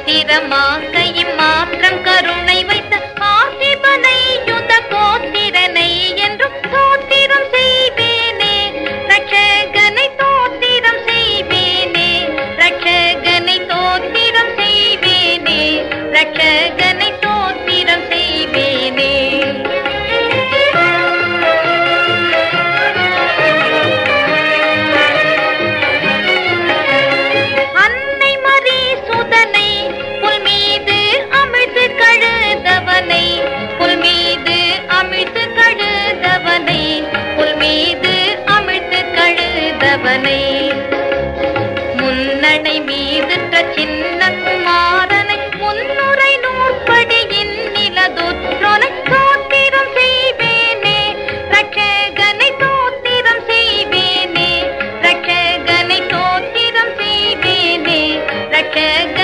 ஆத்திரமாக இம்மாத்திரம் கருணை வைத்த ஆசிபனை யுத கோத்திரனை என்றும் தோத்திரம் செய்வேனே ரட்சகனை தோத்திரம் செய்வேனே ரட்சகனை தோத்திரம் செய்வேனே ரட்சகனை தோத்திரம் செய்வேனே அன்னை மரி சுதனை புல் மீது அமிழ்ந்து கழுதவனை புல் மீது அமிழ்ந்து கழுதவனை புல் மீது அமிழ்ந்து கழுதவனை முன்னணை மீது சின்ன குமாரனை முன்னுரை நூற்படியின் நிலதுற்றோனை தோத்திரம் செய்வேனே ரட்சகனை தோத்திரம் செய்வேனே ரட்சகனை தோத்திரம் செய்வேனே ரட்சக